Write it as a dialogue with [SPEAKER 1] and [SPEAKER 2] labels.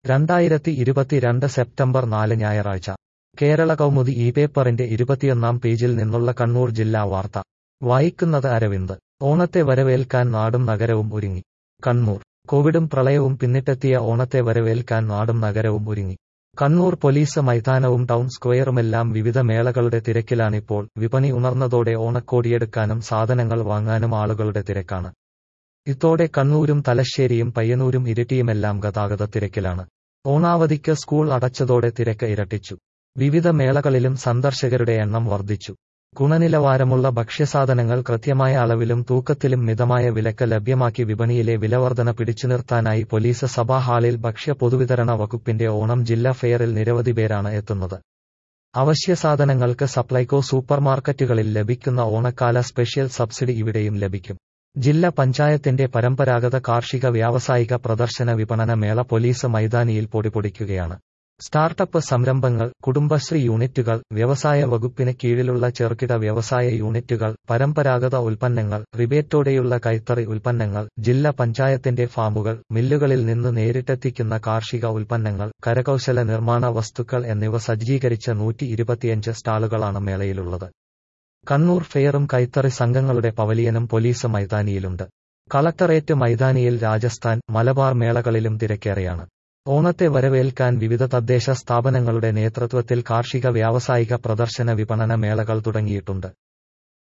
[SPEAKER 1] രണ്ടായിരത്തി ഇരുപത്തിരണ്ട് സെപ്റ്റംബർ നാല് ഞായറാഴ്ച കേരള കൗമുദി ഈ പേപ്പറിന്റെ ഇരുപത്തിയൊന്നാം പേജിൽ നിന്നുള്ള കണ്ണൂർ ജില്ലാ വാർത്ത വായിക്കുന്നത് അരവിന്ദ് ഓണത്തെ വരവേൽക്കാൻ നാടും നഗരവും ഒരുങ്ങി കണ്ണൂർ കോവിഡും പ്രളയവും പിന്നിട്ടെത്തിയ ഓണത്തെ വരവേൽക്കാൻ നാടും നഗരവും ഒരുങ്ങി കണ്ണൂർ പോലീസ് മൈതാനവും ടൗൺ സ്ക്വയറുമെല്ലാം വിവിധ മേളകളുടെ തിരക്കിലാണിപ്പോൾ വിപണി ഉണർന്നതോടെ ഓണക്കോടിയെടുക്കാനും സാധനങ്ങൾ വാങ്ങാനും ആളുകളുടെ തിരക്കാണ് ഇതോടെ കണ്ണൂരും തലശ്ശേരിയും പയ്യന്നൂരും ഇരിട്ടിയുമെല്ലാം ഗതാഗത തിരക്കിലാണ് ഓണാവധിക്ക് സ്കൂൾ അടച്ചതോടെ തിരക്ക് ഇരട്ടിച്ചു വിവിധ മേളകളിലും സന്ദർശകരുടെ എണ്ണം വർദ്ധിച്ചു ഗുണനിലവാരമുള്ള ഭക്ഷ്യസാധനങ്ങൾ കൃത്യമായ അളവിലും തൂക്കത്തിലും മിതമായ വിലക്ക് ലഭ്യമാക്കി വിപണിയിലെ വിലവർധന പിടിച്ചുനിർത്താനായി പോലീസ് സഭാ ഹാളിൽ ഭക്ഷ്യ പൊതുവിതരണ വകുപ്പിന്റെ ഓണം ജില്ലാ ഫെയറിൽ നിരവധി പേരാണ് എത്തുന്നത് അവശ്യസാധനങ്ങൾക്ക് സപ്ലൈകോ സൂപ്പർമാർക്കറ്റുകളിൽ ലഭിക്കുന്ന ഓണക്കാല സ്പെഷ്യൽ സബ്സിഡി ഇവിടെയും ലഭിക്കും ജില്ലാ പഞ്ചായത്തിന്റെ പരമ്പരാഗത കാർഷിക വ്യാവസായിക പ്രദർശന വിപണന മേള പോലീസ് മൈതാനിയിൽ പൊടിപൊടിക്കുകയാണ് സ്റ്റാർട്ടപ്പ് സംരംഭങ്ങൾ കുടുംബശ്രീ യൂണിറ്റുകൾ വ്യവസായ വകുപ്പിന് കീഴിലുള്ള ചെറുകിട വ്യവസായ യൂണിറ്റുകൾ പരമ്പരാഗത ഉൽപ്പന്നങ്ങൾ റിബേറ്റോടെയുള്ള കൈത്തറി ഉൽപ്പന്നങ്ങൾ ജില്ലാ പഞ്ചായത്തിന്റെ ഫാമുകൾ മില്ലുകളിൽ നിന്ന് നേരിട്ടെത്തിക്കുന്ന കാർഷിക ഉൽപ്പന്നങ്ങൾ കരകൗശല നിർമ്മാണ വസ്തുക്കൾ എന്നിവ സജ്ജീകരിച്ച നൂറ്റി ഇരുപത്തിയഞ്ച് സ്റ്റാളുകളാണ് മേളയിലുള്ളത് കണ്ണൂർ ഫെയറും കൈത്തറി സംഘങ്ങളുടെ പവലിയനും പോലീസ് മൈതാനിയിലുണ്ട് കളക്ടറേറ്റ് മൈതാനിയിൽ രാജസ്ഥാൻ മലബാർ മേളകളിലും തിരക്കേറെയാണ് ഓണത്തെ വരവേൽക്കാൻ വിവിധ തദ്ദേശ സ്ഥാപനങ്ങളുടെ നേതൃത്വത്തിൽ കാർഷിക വ്യാവസായിക പ്രദർശന വിപണന മേളകൾ തുടങ്ങിയിട്ടുണ്ട്